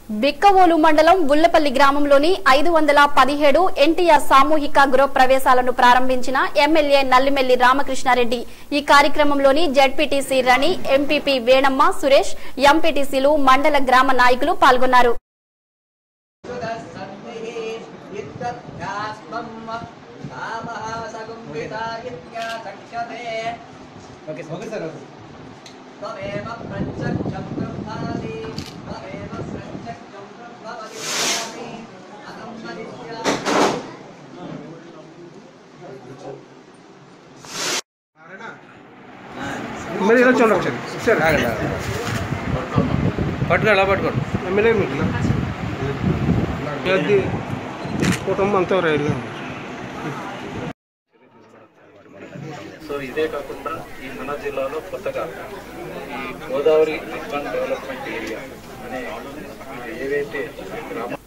బిక్కవోలు మండలం ఉల్లపల్లి గ్రామంలోని ఐదు వందల పదిహేడు ఎన్టీఆర్ సామూహిక గృహ ప్రవేశాలను ప్రారంభించిన ఎమ్మెల్యే నల్లిమెల్లి రామకృష్ణారెడ్డి ఈ కార్యక్రమంలోని జడ్పీటీసీ రణి ఎంపీపీ వేణమ్మ సురేష్ ఎంపీటీసీలు మండల గ్రామ నాయకులు పాల్గొన్నారు ఓకే ఓకే సార్ ఓకే त्वमेव प्रत्यक्षं ब्रह्मासि त्वमेव प्रत्यक्षं ब्रह्मवदिष्यामि अहं वदिष्यामि మీరు ఇలా చూడండి ఒకసారి సార్ ఆగండి పట్టుకో ఎలా పట్టుకోండి ఎమ్మెల్యే మీకు అది కుటుంబం అంతా రైలు సో ఇదే కాకుండా ఈ మన జిల్లాలో కొత్తగా ఈ గోదావరి అర్బన్ డెవలప్మెంట్ ఏరియా అనే ఏవైతే గ్రామ